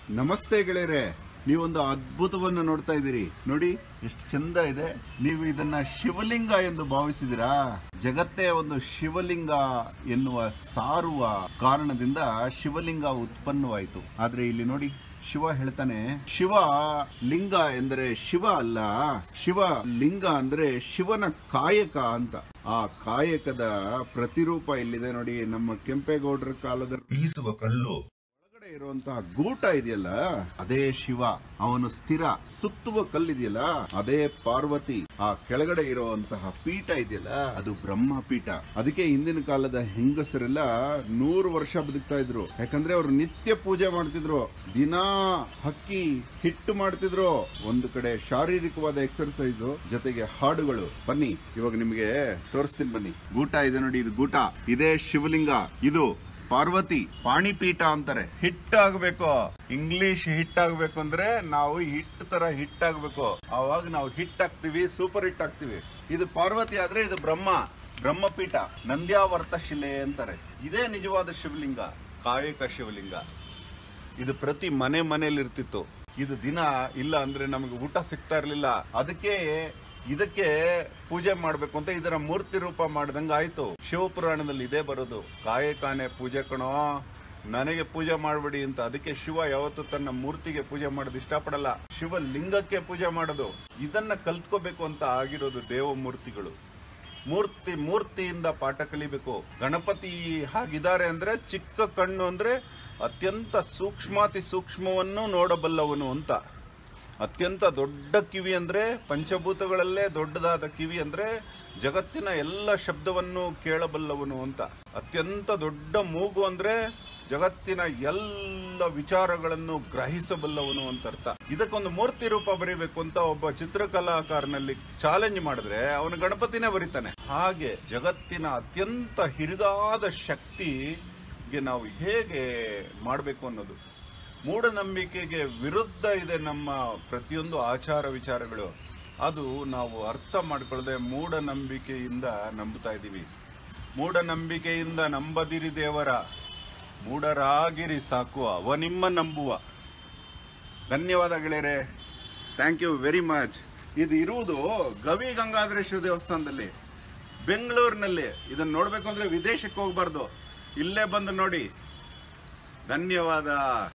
ನಮಸ್ತೆ ಗೆಳೆಯರೆ ನೀವೊಂದು ಅದ್ಭುತವನ್ನು ನೋಡ್ತಾ ಇದ್ದೀರಿ ನೋಡಿ ಎಷ್ಟು ಚಂದ ಇದೆ ನೀವು ಇದನ್ನ ಶಿವಲಿಂಗ ಎಂದು ಭಾವಿಸಿದಿರಾ ಜಗತ್ತೇ ಒಂದು ಶಿವಲಿಂಗ ಎನ್ನುವ ಸಾರುವ ಕಾರಣದಿಂದ ಶಿವಲಿಂಗ ಉತ್ಪನ್ನವಾಯಿತು ಆದ್ರೆ ಇಲ್ಲಿ ನೋಡಿ ಶಿವ ಹೇಳ್ತಾನೆ ಶಿವ ಲಿಂಗ ಎಂದರೆ ಶಿವ ಅಲ್ಲ ಶಿವ ಲಿಂಗ ಅಂದ್ರೆ ಶಿವನ ಕಾಯಕ ಅಂತ ಆ ಕಾಯಕದ ಪ್ರತಿರೂಪ ಇಲ್ಲಿದೆ ನೋಡಿ ನಮ್ಮ ಕೆಂಪೇಗೌಡರ ಕಾಲದ ಬೀಸುವ ಕಲ್ಲು ಒಳಗಡೆ ಇರುವಂತಹ ಗೂಟ ಇದೆಯಲ್ಲ ಅದೇ ಶಿವ ಅವನು ಸ್ಥಿರ ಸುತ್ತುವ ಕಲ್ಲಿದೆಯಲ್ಲ ಅದೇ ಪಾರ್ವತಿ ಆ ಕೆಳಗಡೆ ಇರುವಂತಹ ಪೀಠ ಇದೆಯಲ್ಲ ಅದು ಬ್ರಹ್ಮ ಪೀಠ ಅದಕ್ಕೆ ಹಿಂದಿನ ಕಾಲದ ಹೆಂಗಸರೆಲ್ಲ ನೂರು ವರ್ಷ ಬದುಕ್ತಾ ಇದ್ರು ಯಾಕಂದ್ರೆ ಅವರು ನಿತ್ಯ ಪೂಜೆ ಮಾಡ್ತಿದ್ರು ದಿನಾ ಹಕ್ಕಿ ಹಿಟ್ಟು ಮಾಡ್ತಿದ್ರು ಒಂದು ಕಡೆ ಶಾರೀರಿಕವಾದ ಎಕ್ಸರ್ಸೈಸ್ ಜೊತೆಗೆ ಹಾಡುಗಳು ಬನ್ನಿ ಇವಾಗ ನಿಮಗೆ ತೋರಿಸ್ತೀನಿ ಬನ್ನಿ ಗೂಟ ಇದೆ ನೋಡಿ ಇದು ಗೂಟ ಇದೇ ಶಿವಲಿಂಗ ಇದು ಪಾರ್ವತಿ ಪಾಣಿಪೀಠ ಅಂತಾರೆ ಹಿಟ್ಟಾಗಬೇಕು ಇಂಗ್ಲಿಷ್ ಹಿಟ್ಟಾಗಬೇಕು ಅಂದ್ರೆ ನಾವು ಹಿಟ್ಟು ತರ ಹಿಟ್ಟಾಗಬೇಕು ಆವಾಗ ನಾವು ಹಿಟ್ಟಾಗ್ತಿವಿ ಸೂಪರ್ ಹಿಟ್ ಆಗ್ತಿವಿ ಇದು ಪಾರ್ವತಿ ಆದ್ರೆ ಇದು ಬ್ರಹ್ಮ ಬ್ರಹ್ಮಪೀಠ ನಂದ್ಯಾವರ್ತ ಶಿಲೆ ಅಂತಾರೆ ಇದೇ ನಿಜವಾದ ಶಿವಲಿಂಗ ಕಾಯಕ ಶಿವಲಿಂಗ ಇದು ಪ್ರತಿ ಮನೆ ಮನೆಯಲ್ಲಿ ಇರ್ತಿತ್ತು ಇದು ದಿನ ಇಲ್ಲ ಅಂದ್ರೆ ನಮಗೆ ಊಟ ಸಿಗ್ತಾ ಇರ್ಲಿಲ್ಲ ಅದಕ್ಕೆ ಇದಕ್ಕೆ ಪೂಜೆ ಮಾಡ್ಬೇಕು ಅಂತ ಇದರ ಮೂರ್ತಿ ರೂಪ ಮಾಡ್ದಂಗ ಆಯ್ತು ಶಿವಪುರಾಣದಲ್ಲಿ ಇದೇ ಬರೋದು ಕಾಯಕಾನೆ ಪೂಜೆ ಕಣೋ ನನಗೆ ಪೂಜೆ ಮಾಡಬೇಡಿ ಅಂತ ಅದಕ್ಕೆ ಶಿವ ಯಾವತ್ತು ತನ್ನ ಮೂರ್ತಿಗೆ ಪೂಜೆ ಮಾಡೋದು ಇಷ್ಟಪಡಲ್ಲ ಶಿವ ಲಿಂಗಕ್ಕೆ ಪೂಜೆ ಮಾಡೋದು ಇದನ್ನ ಕಲ್ತ್ಕೋಬೇಕು ಅಂತ ಆಗಿರೋದು ದೇವ ಮೂರ್ತಿಗಳು ಮೂರ್ತಿ ಮೂರ್ತಿಯಿಂದ ಪಾಠ ಕಲಿಬೇಕು ಗಣಪತಿ ಹಾಗಿದ್ದಾರೆ ಅಂದ್ರೆ ಚಿಕ್ಕ ಕಣ್ಣು ಅಂದ್ರೆ ಅತ್ಯಂತ ಸೂಕ್ಷ್ಮಾತಿ ಸೂಕ್ಷ್ಮವನ್ನು ನೋಡಬಲ್ಲವನು ಅಂತ ಅತ್ಯಂತ ದೊಡ್ಡ ಕಿವಿ ಅಂದ್ರೆ ಪಂಚಭೂತಗಳಲ್ಲೇ ದೊಡ್ಡದಾದ ಕಿವಿ ಅಂದ್ರೆ ಜಗತ್ತಿನ ಎಲ್ಲ ಶಬ್ದವನ್ನು ಕೇಳಬಲ್ಲವನು ಅಂತ ಅತ್ಯಂತ ದೊಡ್ಡ ಮೂಗು ಅಂದ್ರೆ ಜಗತ್ತಿನ ಎಲ್ಲ ವಿಚಾರಗಳನ್ನು ಗ್ರಹಿಸಬಲ್ಲವನು ಅಂತ ಅರ್ಥ ಇದಕ್ಕೊಂದು ಮೂರ್ತಿ ರೂಪ ಬರೀಬೇಕು ಅಂತ ಒಬ್ಬ ಚಿತ್ರಕಲಾಕಾರನಲ್ಲಿ ಚಾಲೆಂಜ್ ಮಾಡಿದ್ರೆ ಅವನು ಗಣಪತಿನೇ ಬರೀತಾನೆ ಹಾಗೆ ಜಗತ್ತಿನ ಅತ್ಯಂತ ಹಿರಿದಾದ ಶಕ್ತಿಗೆ ನಾವು ಹೇಗೆ ಮಾಡಬೇಕು ಅನ್ನೋದು ಮೂಢನಂಬಿಕೆಗೆ ವಿರುದ್ಧ ಇದೆ ನಮ್ಮ ಪ್ರತಿಯೊಂದು ಆಚಾರ ವಿಚಾರಗಳು ಅದು ನಾವು ಅರ್ಥ ಮಾಡ್ಕೊಳ್ಳದೆ ಮೂಢನಂಬಿಕೆಯಿಂದ ನಂಬುತ್ತಾ ಇದ್ದೀವಿ ಮೂಢನಂಬಿಕೆಯಿಂದ ನಂಬದಿರಿ ದೇವರ ಮೂಢರಾಗಿರಿ ಸಾಕು ಅವ ನಿಮ್ಮ ನಂಬುವ ಧನ್ಯವಾದ ಗೆಳೆಯರೆ ಥ್ಯಾಂಕ್ ಯು ವೆರಿ ಮಚ್ ಇದು ಇರುವುದು ಗವಿ ಗಂಗಾಧರೇಶ್ವರ ದೇವಸ್ಥಾನದಲ್ಲಿ ಬೆಂಗಳೂರಿನಲ್ಲಿ ಇದನ್ನ ನೋಡ್ಬೇಕು ಅಂದ್ರೆ ವಿದೇಶಕ್ಕೆ ಹೋಗ್ಬಾರ್ದು ಇಲ್ಲೇ ಬಂದು ನೋಡಿ ಧನ್ಯವಾದ